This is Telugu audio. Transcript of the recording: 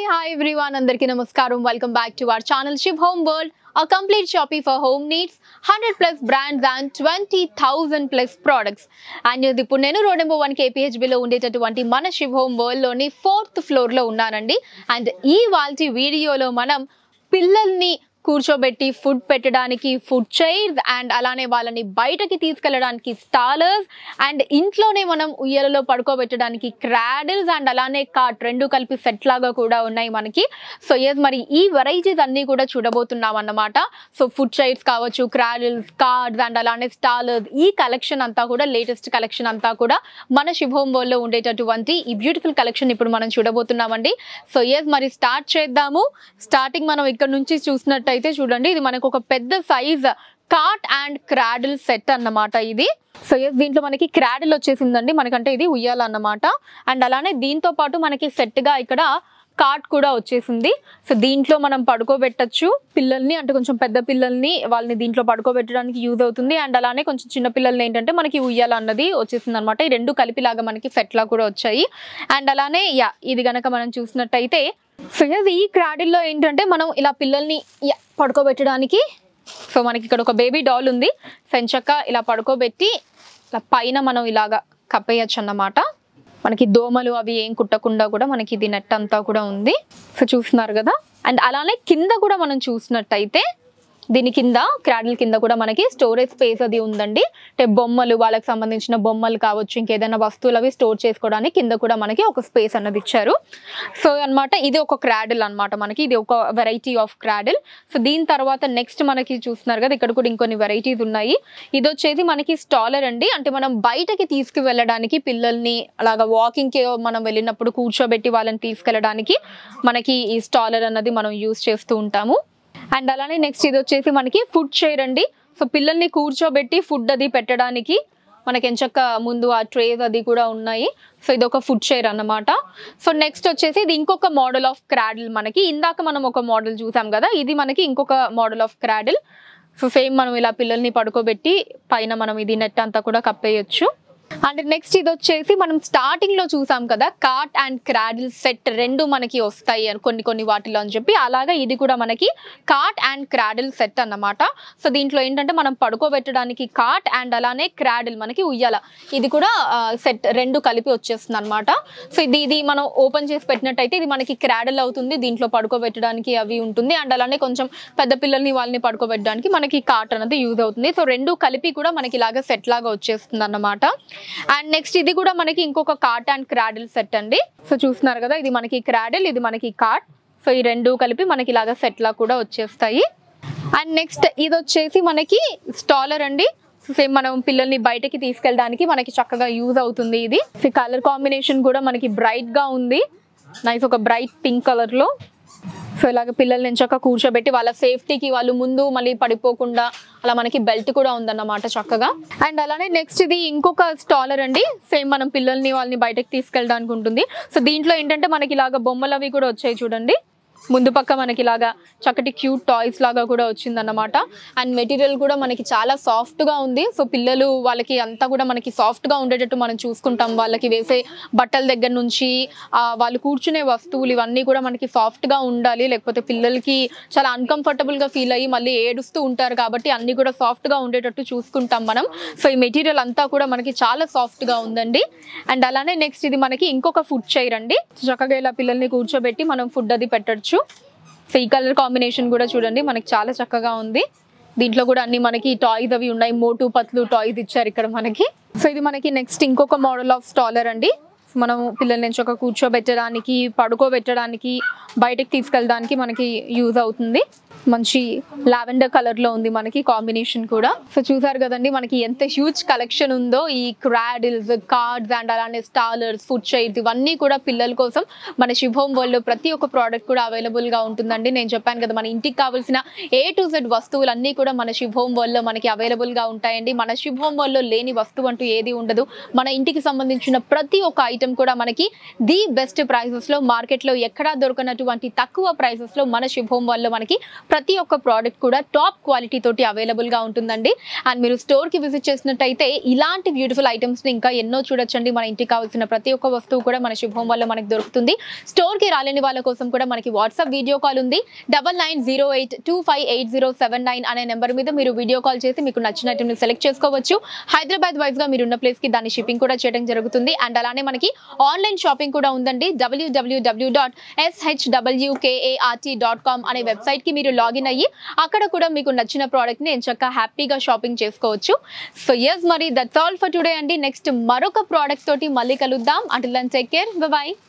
హాయ్ ఎవ్రీవన్ అందరికీ నమస్కారం welcome back to our channel ship home world a complete shopping for home needs 100 plus brands and 20000 plus products and ఇది ఇప్పుడు నేను రోడ్ నెంబర్ వన్ కేపీహెచ్బిలో ఉండేటటువంటి మన శివ్ హోమ్ వరల్డ్లోని ఫోర్త్ ఫ్లోర్లో ఉన్నానండి అండ్ ఈ వాల్టి వీడియోలో మనం పిల్లల్ని కూర్చోబెట్టి ఫుడ్ పెట్టడానికి ఫుడ్ చైర్స్ అండ్ అలానే వాళ్ళని బయటకి తీసుకెళ్ళడానికి స్టాలర్స్ అండ్ ఇంట్లోనే మనం ఉయ్యలలో పడుకోబెట్టడానికి క్రాడిల్స్ అండ్ అలానే కాట్ రెండు కలిపి సెట్ లాగా కూడా ఉన్నాయి మనకి సో ఎస్ మరి ఈ వెరైటీస్ అన్నీ కూడా చూడబోతున్నాం అన్నమాట సో ఫుడ్ చైర్స్ కావచ్చు క్రాడిల్స్ కార్డ్స్ అండ్ అలానే స్టాలర్స్ ఈ కలెక్షన్ అంతా కూడా లేటెస్ట్ కలెక్షన్ అంతా కూడా మన శుభం వరల్డ్లో ఉండేటటువంటి ఈ బ్యూటిఫుల్ కలెక్షన్ ఇప్పుడు మనం చూడబోతున్నామండి సో ఎస్ మరి స్టార్ట్ చేద్దాము స్టార్టింగ్ మనం ఇక్కడ నుంచి చూసినట్టయితే చూడండి ఇది మనకు ఒక పెద్ద size cot and cradle set అన్నమాట ఇది సో ఎస్ దీంట్లో మనకి క్రాడిల్ వచ్చేసిందండి మనకంటే ఇది ఉయ్యాల అన్నమాట అండ్ అలానే దీంతో పాటు మనకి సెట్గా ఇక్కడ కాట్ కూడా వచ్చేసింది సో దీంట్లో మనం పడుకోబెట్టచ్చు పిల్లల్ని అంటే కొంచెం పెద్ద పిల్లల్ని వాళ్ళని దీంట్లో పడుకోబెట్టడానికి యూజ్ అవుతుంది అండ్ అలానే కొంచెం చిన్న పిల్లల్ని ఏంటంటే మనకి ఉయ్యాల అన్నది వచ్చేసింది అనమాట ఈ రెండు కలిపిలాగా మనకి సెట్లా కూడా వచ్చాయి అండ్ అలానే యా ఇది గనక మనం చూసినట్టయితే సో yes, ఈ క్రాడిల్లో ఏంటంటే మనం ఇలా పిల్లల్ని యా పడుకోబెట్టడానికి సో మనకి ఇక్కడ ఒక బేబీ డాల్ ఉంది సెంచక్క ఇలా పడుకోబెట్టి ఇలా పైన మనం ఇలాగా కప్పేయచ్చు అన్నమాట మనకి దోమలు అవి ఏం కుట్టకుండా కూడా మనకి ఇది నెట్ అంతా కూడా ఉంది సో చూస్తున్నారు కదా అండ్ అలానే కింద కూడా మనం చూసినట్టయితే దీని కింద క్రాడిల్ కింద కూడా మనకి స్టోరేజ్ స్పేస్ అది ఉందండి అంటే బొమ్మలు వాళ్ళకి సంబంధించిన బొమ్మలు కావచ్చు ఇంకేదైనా వస్తువులు అవి స్టోర్ చేసుకోవడానికి కింద కూడా మనకి ఒక స్పేస్ అన్నది ఇచ్చారు సో అన్నమాట ఇది ఒక క్రాడిల్ అన్నమాట మనకి ఇది ఒక వెరైటీ ఆఫ్ క్రాడిల్ సో దీని తర్వాత నెక్స్ట్ మనకి చూస్తున్నారు కదా ఇక్కడ కూడా ఇంకొన్ని వెరైటీస్ ఉన్నాయి ఇది వచ్చేసి మనకి స్టాలర్ అండి అంటే మనం బయటకి తీసుకువెళ్ళడానికి పిల్లల్ని అలాగా వాకింగ్కి మనం వెళ్ళినప్పుడు కూర్చోబెట్టి వాళ్ళని తీసుకెళ్ళడానికి మనకి ఈ స్టాలర్ అన్నది మనం యూస్ చేస్తూ ఉంటాము అండ్ అలానే నెక్స్ట్ ఇది వచ్చేసి మనకి ఫుడ్ చైర్ అండి సో పిల్లల్ని కూర్చోబెట్టి ఫుడ్ అది పెట్టడానికి మనకి ఎంచక్క ముందు ఆ ట్రేస్ అది కూడా ఉన్నాయి సో ఇది ఒక ఫుడ్ చైర్ అన్నమాట సో నెక్స్ట్ వచ్చేసి ఇది ఇంకొక మోడల్ ఆఫ్ క్రాడిల్ మనకి ఇందాక మనం ఒక మోడల్ చూసాం కదా ఇది మనకి ఇంకొక model of cradle so same మనం ఇలా పిల్లల్ని పడుకోబెట్టి పైన మనం ఇది నెట్ అంతా కూడా కప్పేయచ్చు అండ్ నెక్స్ట్ ఇది వచ్చేసి మనం స్టార్టింగ్ లో చూసాం కదా కాట్ అండ్ క్రాడిల్ సెట్ రెండు మనకి వస్తాయి అని కొన్ని కొన్ని వాటిలో అని చెప్పి అలాగా ఇది కూడా మనకి కాట్ అండ్ క్రాడిల్ సెట్ అన్నమాట సో దీంట్లో ఏంటంటే మనం పడుకోబెట్టడానికి కాట్ అండ్ అలానే క్రాడిల్ మనకి ఉయ్యాల ఇది కూడా సెట్ రెండు కలిపి వచ్చేస్తుంది అనమాట సో ఇది ఇది మనం ఓపెన్ చేసి పెట్టినట్టయితే ఇది మనకి క్రాడిల్ అవుతుంది దీంట్లో పడుకోబెట్టడానికి అవి ఉంటుంది అండ్ అలానే కొంచెం పెద్ద పిల్లల్ని వాళ్ళని పడుకోబెట్టడానికి మనకి కాట్ అనేది యూజ్ అవుతుంది సో రెండు కలిపి కూడా మనకి ఇలాగా సెట్ లాగా వచ్చేస్తుంది అన్నమాట అండ్ నెక్స్ట్ ఇది కూడా మనకి ఇంకొక కాట్ అండ్ క్రాడిల్ సెట్ అండి సో చూస్తున్నారు కదా ఇది మనకి క్రాడిల్ ఇది మనకి కాట్ సో ఈ రెండు కలిపి మనకి ఇలాగా సెట్ లా కూడా వచ్చేస్తాయి అండ్ నెక్స్ట్ ఇది వచ్చేసి మనకి స్టాలర్ అండి సేమ్ మనం పిల్లల్ని బయటకి తీసుకెళ్ళడానికి మనకి చక్కగా యూజ్ అవుతుంది ఇది కలర్ కాంబినేషన్ కూడా మనకి బ్రైట్ గా ఉంది నైస్ ఒక బ్రైట్ పింక్ కలర్ లో సో ఇలాగ పిల్లల్ని ఎంచక్క కూర్చోబెట్టి వాళ్ళ సేఫ్టీకి వాళ్ళు ముందు మళ్ళీ పడిపోకుండా అలా మనకి బెల్ట్ కూడా ఉందన్నమాట చక్కగా అండ్ అలానే నెక్స్ట్ ఇది ఇంకొక స్టాలర్ అండి సేమ్ మనం పిల్లల్ని వాళ్ళని బయటకు తీసుకెళ్ళడానికి ఉంటుంది సో దీంట్లో ఏంటంటే మనకి ఇలాగ బొమ్మలు అవి కూడా వచ్చాయి చూడండి ముందు పక్క మనకి ఇలాగా చక్కటి క్యూట్ టాయ్స్ లాగా కూడా వచ్చిందన్నమాట అండ్ మెటీరియల్ కూడా మనకి చాలా సాఫ్ట్ గా ఉంది సో పిల్లలు వాళ్ళకి అంతా కూడా మనకి సాఫ్ట్ గా ఉండేటట్టు మనం చూసుకుంటాం వాళ్ళకి వేసే బట్టల దగ్గర నుంచి ఆ, వాళ్ళు కూర్చునే వస్తువులు ఇవన్నీ కూడా మనకి సాఫ్ట్ గా ఉండాలి లేకపోతే పిల్లలకి చాలా అన్కంఫర్టబుల్ గా ఫీల్ అయ్యి మళ్ళీ ఏడుస్తూ ఉంటారు కాబట్టి అన్ని కూడా సాఫ్ట్ గా ఉండేటట్టు చూసుకుంటాం మనం సో ఈ మెటీరియల్ అంతా కూడా మనకి చాలా సాఫ్ట్ గా ఉందండి అండ్ అలానే నెక్స్ట్ ఇది మనకి ఇంకొక ఫుడ్ చైర్ అండి చక్కగా ఇలా పిల్లల్ని కూర్చోబెట్టి మనం ఫుడ్ అది పెట్టచ్చు సో ఈ కలర్ కాంబినేషన్ కూడా చూడండి మనకి చాలా చక్కగా ఉంది దీంట్లో కూడా అన్ని మనకి టాయ్స్ అవి ఉన్నాయి మోటు పత్లు టాయ్స్ ఇచ్చారు ఇక్కడ మనకి సో ఇది మనకి నెక్స్ట్ ఇంకొక మోడల్ ఆఫ్ స్టాలర్ అండి మనం పిల్లల నుంచి ఒక కూర్చోబెట్టడానికి పడుకోబెట్టడానికి బయటకు తీసుకెళ్ళడానికి మనకి యూజ్ అవుతుంది మంచి లావెండర్ కలర్ లో ఉంది మనకి కాంబినేషన్ కూడా సో చూసారు కదండి మనకి ఎంత హ్యూజ్ కలెక్షన్ ఉందో ఈ క్రాడిల్స్ కార్డ్స్ అండ్ అలానే స్టాలర్స్ ఫుడ్ చైర్స్ ఇవన్నీ కూడా పిల్లల కోసం మన శుభం వరల్డ్ ప్రతి ఒక్క ప్రోడక్ట్ కూడా అవైలబుల్ గా ఉంటుందండి నేను చెప్పాను కదా మన ఇంటికి కావాల్సిన ఏ టు జెడ్ వస్తువులన్నీ కూడా మన శుభం వరల్డ్ లో మనకి అవైలబుల్ గా ఉంటాయండి మన శుభం వరల్డ్ లో లేని వస్తువు అంటూ ఏది ఉండదు మన ఇంటికి సంబంధించిన ప్రతి ఒక్క ఐటమ్ కూడా మనకి ది బెస్ట్ ప్రైసెస్ లో మార్కెట్ లో ఎక్కడా దొరకనటువంటి తక్కువ ప్రైసెస్ లో మన శుభం వల్ల మనకి ప్రతి ఒక్క ప్రోడక్ట్ కూడా టాప్ క్వాలిటీ తోటి అవైలబుల్ గా ఉంటుందండి అండ్ మీరు స్టోర్ కి విజిట్ చేసినట్టయితే ఇలాంటి బ్యూటిఫుల్ ఐటమ్స్ ని ఇంకా ఎన్నో చూడొచ్చండి మన ఇంటికి కావాల్సిన ప్రతి ఒక్క వస్తువు కూడా మన శుభం వల్ల మనకి దొరుకుతుంది స్టోర్ కి రాలేని వాళ్ళ కోసం కూడా మనకి వాట్సాప్ వీడియో కాల్ ఉంది double nine zero eight two five eight zero seven nine అనే నెంబర్ మీద మీరు వీడియో కాల్ చేసి మీకు నచ్చిన ఐటమ్ ని సెలెక్ట్ చేసుకోవచ్చు హైదరాబాద్ వైజ్ గా మీరు ఉన్న ప్లేస్ కి దాని షిప్పింగ్ కూడా చేయడం జరుగుతుంది అండ్ అలానే మనకి ఆన్లైన్ షాపింగ్ కూడా ఉందండి డబ్ల్యూడబ్ల్యూడబ్ల్యూ డాట్ ఎస్హెచ్డబ్ల్యూకేఏఆర్టీ డాట్ కామ్ అనే వెబ్సైట్ కి మీరు లాగిన్ అయ్యి అక్కడ కూడా మీకు నచ్చిన ప్రోడక్ట్ ని ఎంచక్క హ్యాపీగా షాపింగ్ చేసుకోవచ్చు సో ఎస్ మరి దట్స్ ఆల్ ఫర్ టుడే అండి నెక్స్ట్ మరొక ప్రోడక్ట్ తోటి మళ్ళీ కలుద్దాం అంటిల్ టేక్ కేర్ బై